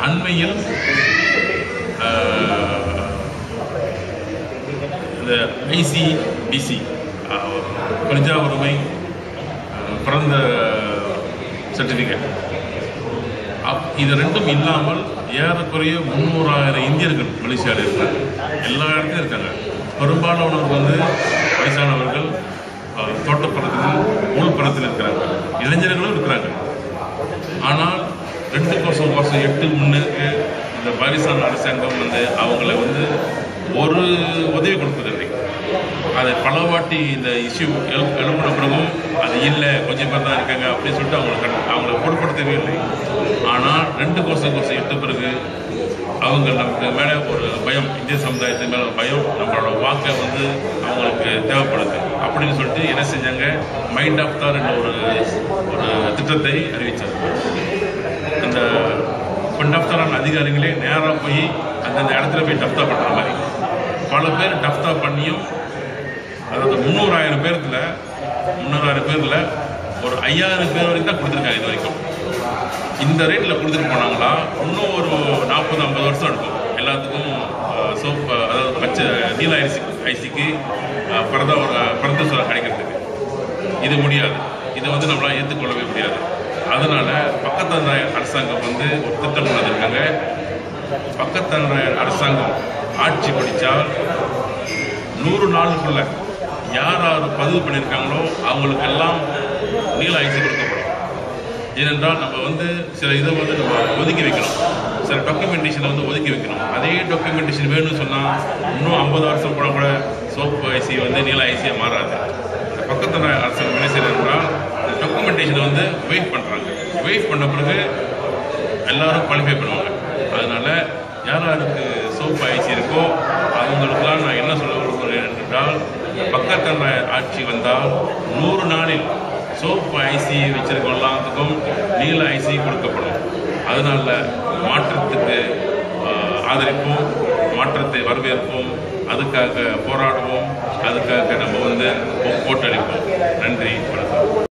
அண்மையில் ஆஹ், இந்த ஐசிடிசி பிரஜா உரிமை ஆஹ், பிறந்த சர்டிஃபிகேட் இது ரெண்டும் இல்லாமல் ஏறக்குறைய முந்நூறாயிரம் இந்தியர்கள் மலேசியாவில் இருக்காங்க எல்லா இடத்துலையும் இருக்காங்க பெரும்பாலானவர் வந்து வயசானவர்கள் ஆஹ், தோட்டப்புறத்தில் உள்புறத்தில் இருக்கிறாங்க இளைஞர்களும் இருக்கிறாங்க ஆனால் ரெண்டு கோசம் கோசம் எட்டு முன்னுக்கு இந்த பாகிஸ்தான் அரசாங்கம் வந்து அவங்கள வந்து ஒரு உதவி கொடுப்பதில்லை அதை பல வாட்டி இந்த இஷ்யூ எழு எழுப்பின பிறகும் அது இல்லை கொஞ்சம் பேர் தான் இருக்காங்க அப்படின்னு சொல்லிட்டு அவங்களை கண்டு அவங்கள பொருட்படுத்தவே இல்லை ஆனால் ரெண்டு கோசம் கோசம் எட்டு பிறகு அவங்க நமக்கு மேலே ஒரு பயம் இந்திய சமுதாயத்து மேலே ஒரு பயம் நம்மளோட வாக்கை வந்து அவங்களுக்கு தேவைப்படுது அப்படின்னு சொல்லிட்டு என்ன செஞ்சாங்க மைண்ட் ஆஃப் தார் என்ற ஒரு ஒரு திட்டத்தை அறிவித்தாங்க அந்த பெண் டப்தாரான அதிகாரிகளே நேராக போய் அந்தந்த இடத்துல போய் டப்தா பண்ணுற மாதிரி பல பேர் டப்தா பண்ணியும் அதாவது முந்நூறாயிரம் பேர்த்துல முந்நூறாயிரம் பேர்ல ஒரு ஐயாயிரம் பேர் வரைக்கும் தான் கொடுத்துருக்காங்க இது வரைக்கும் இந்த ரேட்டில் கொடுத்துட்டு போனாங்களா இன்னும் ஒரு நாற்பது ஐம்பது வருஷம் எடுக்கும் எல்லாத்துக்கும் சோப் அதாவது பச்சை நீல ஐசி ஐசிக்கு பிறந்த பிறந்த சொல்ல கிடைக்கிறதுக்கு இது முடியாது இது வந்து நம்மளால் ஏற்றுக்கொள்ளவே முடியாது அதனால பக்கத்து அரசாங்கம் வந்து ஒரு திட்டம் கொண்டு வந்திருக்காங்க பக்கத்து அரசாங்கம் ஆட்சி பிடிச்சால் நூறு நாளுக்குள்ள யார் யார் பதிவு பண்ணியிருக்காங்களோ அவங்களுக்கெல்லாம் நீல ஐசி கொடுக்கப்படும் ஏனென்றால் நம்ம வந்து சில இதை வந்து நம்ம ஒதுக்கி வைக்கணும் சில டாக்குமெண்டேஷனை வந்து ஒதுக்கி வைக்கணும் அதே டாக்குமெண்டேஷன் வேணும்னு சொன்னால் இன்னும் ஐம்பது வருஷம் போனால் கூட சோப்பு ஐசி வந்து நீல ஐசியாக மாறாது இந்த பக்கத்தில் அரசாங்கம் என்ன செய்யறாங்கன்னா இந்த டாக்குமெண்டேஷனை வந்து வெயிட் பண்ணுறாங்க வெயிட் பண்ண பிறகு எல்லாரும் குவாலிஃபை பண்ணுவாங்க அதனால யார் யாருக்கு சோப்பு ஐசி இருக்கோ அவங்களுக்கெல்லாம் நான் என்ன சொல்ல விரும்புகிறேன் என்றால் பக்கத்தன்ன ஆட்சி வந்தால் நூறு நாளில் சோப்பு ஐசி வச்சிருக்க எல்லாத்துக்கும் நீல ஐசி கொடுக்கப்படும் அதனால மாற்றத்துக்கு ஆஹ், ஆதரிப்போம் மாற்றத்தை வரவேற்போம் அதுக்காக போராடுவோம் அதுக்காக நம்ம வந்து ஓட்டளிப்போம் நன்றி வணக்கம்